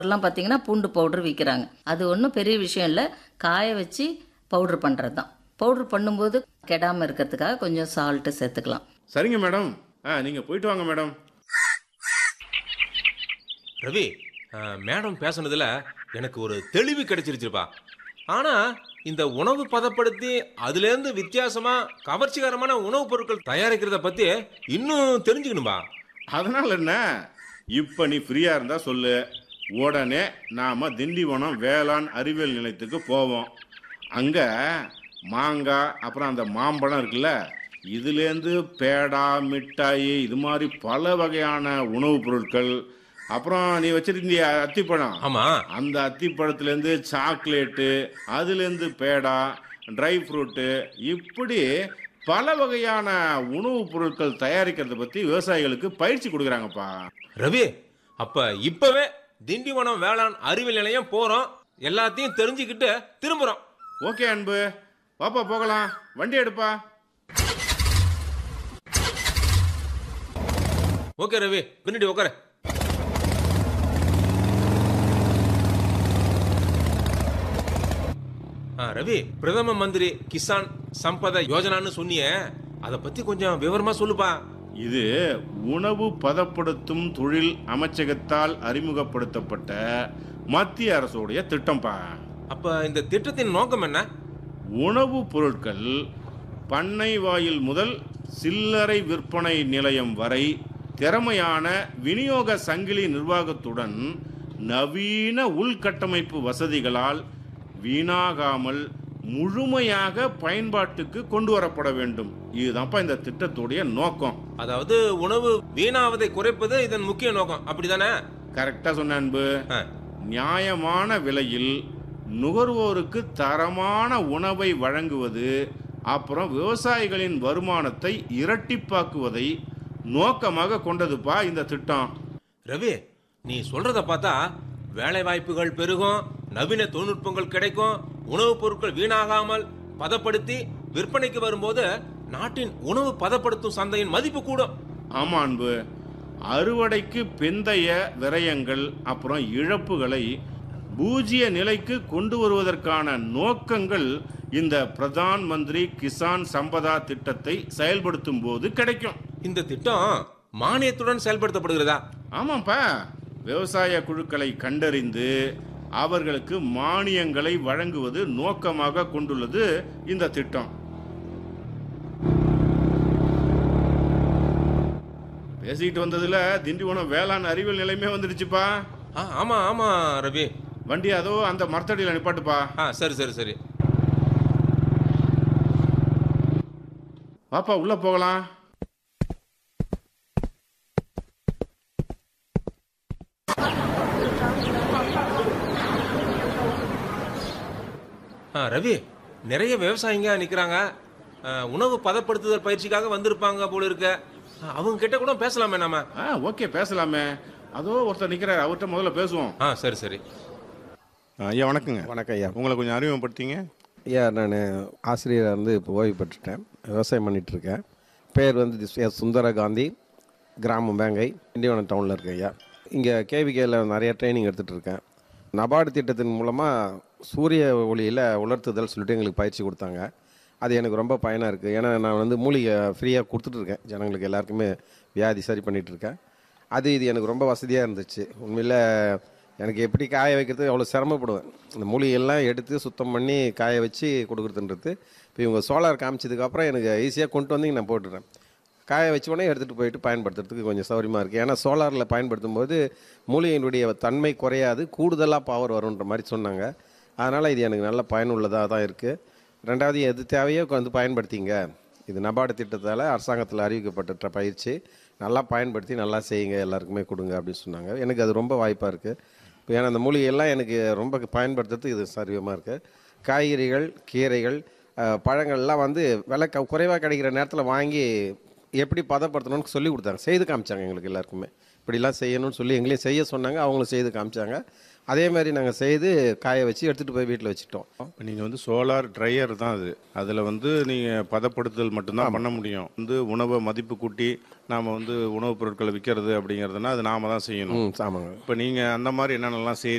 எல்லாம் பார்த்தீங்கன்னா பூண்டு பவுடர் விற்கிறாங்க அது ஒன்றும் பெரிய விஷயம் இல்லை காய வச்சு பவுடர் பண்ணுறது தான் பவுடர் பண்ணும்போது கெடாமல் இருக்கிறதுக்காக கொஞ்சம் சால்ட்டு சேர்த்துக்கலாம் சரிங்க மேடம் ஆ நீங்கள் போயிட்டு வாங்க மேடம் ரவி அஹ், மேடம் பேசுனதுல எனக்கு ஒரு தெளிவு கிடைச்சிருச்சுப்பா ஆனா இந்த உணவு பதப்படுத்தி அதுல இருந்து வித்தியாசமா கவர்ச்சிகரமான உணவுப் பொருட்கள் தயாரிக்கிறத பத்தி இன்னும் தெரிஞ்சுக்கணும்பா அதனால என்ன இப்போ நீ ஃப்ரீயாக இருந்தால் சொல்லு உடனே நாம் திண்டிவனம் வேளாண் அறிவியல் நிலையத்துக்கு போவோம் அங்கே மாங்காய் அப்புறம் அந்த மாம்பழம் இருக்குல்ல இதுலேருந்து பேடா மிட்டாய் இது மாதிரி பல வகையான உணவுப் பொருட்கள் அப்புறம் நீ வச்சிருக்கிய அத்திப்பழம் ஆமா அந்த அத்திப்பழத்துலேருந்து சாக்லேட்டு அதுலேருந்து பேடா ட்ரை ஃப்ரூட்டு இப்படி பல வகையான உணவுப் பொருட்கள் தயாரிக்கிறத பற்றி விவசாயிகளுக்கு பயிற்சி கொடுக்குறாங்கப்பா ரவி அப்ப இப்பவே திண்டிவனம் வேளாண் அறிவியல் நிலையம் போறோம் எல்லாத்தையும் தெரிஞ்சுக்கிட்டு திரும்புறோம் ஓகே அன்பு வாப்பா போகலாம் வண்டி எடுப்பா ஓகே ரவி பின்னாடி உட்கார ஆ, ரவி பிரதம மந்திரி கிசான் சம்பத யோஜனான்னு சொன்னியே அதை பத்தி கொஞ்சம் விவரமா சொல்லுப்பா இது உணவு பதப்படுத்தும் தொழில் அமைச்சகத்தால் அறிமுகப்படுத்தப்பட்ட மத்திய அரசுடைய திட்டம்ப்பா அப்ப இந்த திட்டத்தின் நோக்கம் என்ன உணவுப் பொருட்கள் பண்ணை வாயில் முதல் சில்லறை விற்பனை நிலையம் வரை திறமையான விநியோக சங்கிலி நிர்வாகத்துடன் நவீன உள்கட்டமைப்பு வசதிகளால் வீணாகாமல் முழுமையாக பயன்பாட்டுக்கு கொண்டு வரப்பட வேண்டும் இதுதான்ப்பா இந்த திட்டத்துடைய நோக்கம் அதாவது உணவு வீணாவதை குறைப்பது இதன் முக்கிய நோக்கம் அப்படிதானே கரெக்டா சொன்ன அன்பு ஆ, நியாயமான விலையில் நுகர்வோருக்கு தரமான உணவை வழங்குவது அப்புறம் விவசாயிகளின் வருமானத்தை இரட்டிப்பாக்குவதை நோக்கமாக கொண்டதுப்பா இந்த திட்டம் ரவி நீ சொல்றத பார்த்தா வேலை வாய்ப்புகள் பெருகும் நவீன தொழில்நுட்பங்கள் கிடைக்கும் உணவுப் பொருட்கள் வீணாகாமல் பதப்படுத்தி விற்பனைக்கு வரும்போது நாட்டின் உணவு பதப்படுத்தும் சந்தையின் மதிப்பு கூடும் ஆமா அன்பு அறுவடைக்கு பிந்தைய விரயங்கள் அப்புறம் இழப்புகளை பூஜ்ய நிலைக்கு கொண்டு வருவதற்கான நோக்கங்கள் இந்த பிரதான் மந்திரி கிசான் சம்பதா திட்டத்தை செயல்படுத்தும் போது கிடைக்கும் இந்த திட்டம் மானியத்துடன் செயல்படுத்தப்படுகிறதா ஆமாப்பா விவசாய குழுக்களை கண்டறிந்து அவர்களுக்கு மானியங்களை வழங்குவது நோக்கமாக கொண்டுள்ளது இந்த திட்டம் பேசிக்கிட்டு வந்ததுல திண்டிவனம் வேளாண் அறிவியல் நிலையமே வந்துடுச்சுப்பா ஆ, ஆமா ஆமா ரவி வண்டி அதோ அந்த மரத்தடியில் நிப்பாட்டுப்பா ஆ சரி சரி சரி வாப்பா உள்ள போகலாம் ஆ, ரவி நிறைய விவசாயிங்க நிக்கிறாங்க ஆ, உணவு பதப்படுத்துதல் பயிற்சிக்காக வந்திருப்பாங்க போல இருக்க ஆ, அவங்க கிட்ட கூட பேசலாமே நாம ஆ ஓகே பேசலாமே அதோ ஒருத்தர் நிக்கிறார் அவர்கிட்ட முதல்ல பேசுவோம் ஆ சரி சரி ஐயா வணக்கங்க வணக்கம் ஐயா உங்களை கொஞ்சம் அறிமுகப்படுத்திங்க ஐயா நான் ஆசிரியராக இருந்து இப்போ ஓய்வு பெற்றுட்டேன் விவசாயம் பண்ணிட்டு இருக்கேன் பேர் வந்து திஸ் எஸ் சுந்தர காந்தி கிராமம் வேங்கை இண்டிவனம் டவுனில் இருக்கேன் ஐயா இங்கே கேவிகேயில் நிறைய ட்ரைனிங் எடுத்துகிட்டு இருக்கேன் நபார்டு திட்டத்தின் மூலமாக சூரிய ஒளியில் உலர்த்துதல் சொல்லிட்டு எங்களுக்கு பயிற்சி கொடுத்தாங்க அது எனக்கு ரொம்ப பயனாக இருக்குது ஏன்னா நான் வந்து மூலிகை ஃப்ரீயாக கொடுத்துட்ருக்கேன் ஜனங்களுக்கு எல்லாருக்குமே வியாதி சரி பண்ணிகிட்டு இருக்கேன் அது இது எனக்கு ரொம்ப வசதியாக இருந்துச்சு உண்மையில் எனக்கு எப்படி காய வைக்கிறது அவ்வளோ சிரமப்படுவேன் இந்த மூலிகையெல்லாம் எடுத்து சுத்தம் பண்ணி காய வச்சு கொடுக்குறதுன்றது இப்போ இவங்க சோலார் காமிச்சதுக்கப்புறம் எனக்கு ஈஸியாக கொண்டு வந்து நான் போட்டுடுறேன் காய வச்ச உடனே எடுத்துகிட்டு போயிட்டு பயன்படுத்துறதுக்கு கொஞ்சம் சௌகரியமாக இருக்குது ஏன்னா சோலாரில் பயன்படுத்தும் போது மூலிகையினுடைய தன்மை குறையாது கூடுதலாக பவர் வரும்ன்ற மாதிரி சொன்னாங்க அதனால் இது எனக்கு நல்ல பயனுள்ளதாக தான் இருக்குது ரெண்டாவது எது தேவையோ வந்து பயன்படுத்திங்க இது நபார்டு திட்டத்தால் அரசாங்கத்தில் அறிவிக்கப்பட்ட பயிற்சி நல்லா பயன்படுத்தி நல்லா செய்யுங்க எல்லாருக்குமே கொடுங்க அப்படின்னு சொன்னாங்க எனக்கு அது ரொம்ப வாய்ப்பாக இருக்குது இப்போ ஏன்னா அந்த மூலிகையெல்லாம் எனக்கு ரொம்ப பயன்படுத்துறதுக்கு இது சரியமாக இருக்குது காய்கறிகள் கீரைகள் அஹ், பழங்கள்லாம் வந்து விலை க குறைவாக கிடைக்கிற நேரத்தில் வாங்கி எப்படி பதப்படுத்தணும்னு சொல்லி கொடுத்தாங்க செய்து காமிச்சாங்க எங்களுக்கு எல்லாருக்குமே இப்படிலாம் செய்யணும்னு சொல்லி எங்களையும் செய்ய சொன்னாங்க அவங்களும் செய்து காமிச்சாங்க அதே மாதிரி நாங்கள் செய்து காய வச்சு எடுத்துகிட்டு போய் வீட்டில் வச்சுட்டோம் இப்போ நீங்கள் வந்து சோலார் ட்ரையர் தான் அது அதில் வந்து நீங்கள் பதப்படுத்தல் மட்டும்தான் பண்ண முடியும் வந்து உணவை மதிப்பு கூட்டி நாம் வந்து உணவுப் பொருட்களை விற்கிறது அப்படிங்கிறதுனா அது நாம தான் செய்யணும் ம் ஆமாங்க இப்போ நீங்கள் அந்த மாதிரி என்னென்னலாம் செய்கிறீங்க